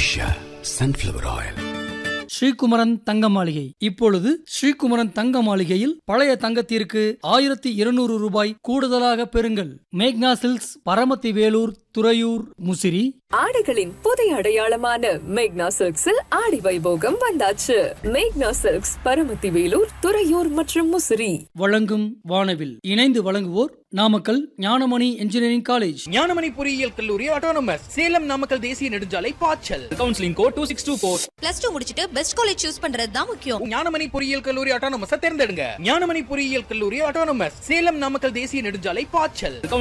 Usha sunflower oil Sri Kumaran தங்க மாளிகை இப்பொழுது ஸ்ரீகுமரன் தங்க மாளிகையில் பழைய தங்கத்திற்கு ஆயிரத்தி இருநூறு ரூபாய் கூடுதலாக பெறுங்கள் மேக்னா சில்க்ஸ் பரமத்தி வேலூர் துறையூர் முசிறி ஆடைகளின் புதிய அடையாளமான மேக்னா சில்க்ஸில் ஆடி வைபோகம் வந்தாச்சு மேக்னா சில்க்ஸ் பரமத்தி வேலூர் துறையூர் மற்றும் முசிறி வழங்கும் வானவில் இணைந்து வழங்குவோர் நாமக்கல் ஞானமணி இன்ஜினியரிங் காலேஜ் ஞானமணி பொறியியல் கல்லூரி ஆட்டோனமஸ் சேலம் நாமக்கல் தேசிய நெடுஞ்சாலை பாய்ச்சல் counselling code two six two four plus two முடிச்சிட்டு பெஸ்ட் காலேஜ் சூஸ் பண்றது தான் முக்கியம் ஞானமணி பொறியியல் கல்லூரி ஆட்டோனமஸ் தேர்ந்தெடுங்க ஞானமணி பொறியியல் கல்லூரி ஆட்டோனமஸ் சேலம் நாமக்கல் தேசிய நெடுஞ்சாலை பாய்ச்சல்